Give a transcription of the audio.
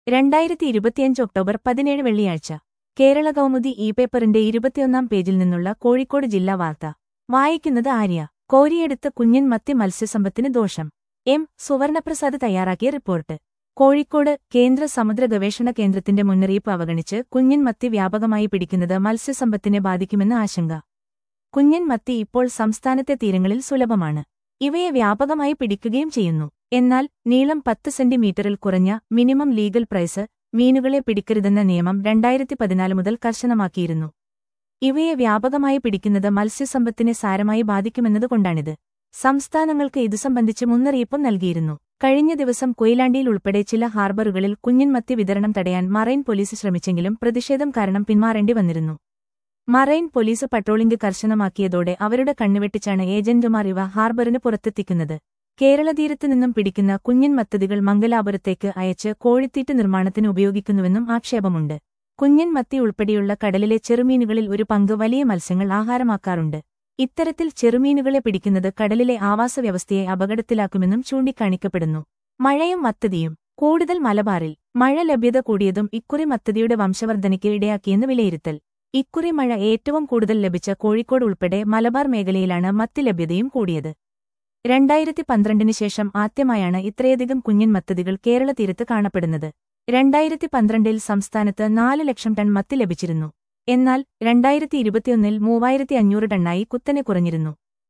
രണ്ടായിരത്തി ഇരുപത്തിയഞ്ച് ഒക്ടോബർ പതിനേഴ് വെള്ളിയാഴ്ച കേരള കൗമുദി ഇ പേപ്പറിന്റെ ഇരുപത്തിയൊന്നാം പേജിൽ നിന്നുള്ള കോഴിക്കോട് ജില്ലാ വാർത്ത വായിക്കുന്നത് ആര്യ കോരിയെടുത്ത കുഞ്ഞൻ മത്തി മത്സ്യസമ്പത്തിന് ദോഷം എം സുവർണപ്രസാദ് തയ്യാറാക്കിയ റിപ്പോർട്ട് കോഴിക്കോട് കേന്ദ്ര സമുദ്ര ഗവേഷണ കേന്ദ്രത്തിന്റെ മുന്നറിയിപ്പ് അവഗണിച്ച് കുഞ്ഞൻ മത്തി വ്യാപകമായി പിടിക്കുന്നത് മത്സ്യസമ്പത്തിനെ ബാധിക്കുമെന്ന് ആശങ്ക കുഞ്ഞൻ മത്തി ഇപ്പോൾ സംസ്ഥാനത്തെ തീരങ്ങളിൽ സുലഭമാണ് ഇവയെ വ്യാപകമായി പിടിക്കുകയും ചെയ്യുന്നു എന്നാൽ നീളം പത്ത് സെന്റിമീറ്ററിൽ കുറഞ്ഞ മിനിമം ലീഗൽ പ്രൈസ് മീനുകളെ പിടിക്കരുതെന്ന നിയമം രണ്ടായിരത്തി പതിനാല് മുതൽ കർശനമാക്കിയിരുന്നു ഇവയെ വ്യാപകമായി പിടിക്കുന്നത് മത്സ്യസമ്പത്തിനെ സാരമായി ബാധിക്കുമെന്നതുകൊണ്ടാണിത് സംസ്ഥാനങ്ങൾക്ക് ഇതു സംബന്ധിച്ച് മുന്നറിയിപ്പും നൽകിയിരുന്നു കഴിഞ്ഞ ദിവസം കൊയിലാണ്ടിയിൽ ഉൾപ്പെടെ ചില ഹാർബറുകളിൽ കുഞ്ഞൻമത്തി വിതരണം തടയാൻ മറൈൻ പോലീസ് ശ്രമിച്ചെങ്കിലും പ്രതിഷേധം കാരണം പിന്മാറേണ്ടി വന്നിരുന്നു മറൈൻ പോലീസ് പട്രോളിംഗ് കർശനമാക്കിയതോടെ അവരുടെ കണ്ണുവെട്ടിച്ചാണ് ഏജന്റുമാർ ഇവ ഹാർബറിന് പുറത്തെത്തിക്കുന്നത് കേരളതീരത്തു നിന്നും പിടിക്കുന്ന കുഞ്ഞൻ മത്തതികൾ മംഗലാപുരത്തേക്ക് അയച്ച് കോഴിത്തീറ്റ് നിർമ്മാണത്തിന് ഉപയോഗിക്കുന്നുവെന്നും ആക്ഷേപമുണ്ട് കുഞ്ഞൻ മത്തി ഉൾപ്പെടെയുള്ള കടലിലെ ചെറുമീനുകളിൽ ഒരു പങ്ക് വലിയ മത്സ്യങ്ങൾ ആഹാരമാക്കാറുണ്ട് ഇത്തരത്തിൽ ചെറുമീനുകളെ പിടിക്കുന്നത് കടലിലെ ആവാസവ്യവസ്ഥയെ അപകടത്തിലാക്കുമെന്നും ചൂണ്ടിക്കാണിക്കപ്പെടുന്നു മഴയും മത്തതിയും കൂടുതൽ മലബാറിൽ മഴ ലഭ്യത കൂടിയതും ഇക്കുറി മത്തതിയുടെ വംശവർദ്ധനയ്ക്ക് ഇടയാക്കിയെന്ന് വിലയിരുത്തൽ ഇക്കുറി മഴ ഏറ്റവും കൂടുതൽ ലഭിച്ച കോഴിക്കോട് ഉൾപ്പെടെ മലബാർ മേഖലയിലാണ് മത്തി ലഭ്യതയും കൂടിയത് രണ്ടായിരത്തി പന്ത്രണ്ടിന് ശേഷം ആദ്യമായാണ് ഇത്രയധികം കുഞ്ഞൻ മത്തതികൾ കേരള തീരത്ത് കാണപ്പെടുന്നത് രണ്ടായിരത്തി പന്ത്രണ്ടിൽ സംസ്ഥാനത്ത് നാല് ലക്ഷം ടൺ മത്തി ലഭിച്ചിരുന്നു എന്നാൽ രണ്ടായിരത്തി ഇരുപത്തിയൊന്നിൽ മൂവായിരത്തി അഞ്ഞൂറ് ടണ്ണായി കുത്തനെ കുറഞ്ഞിരുന്നു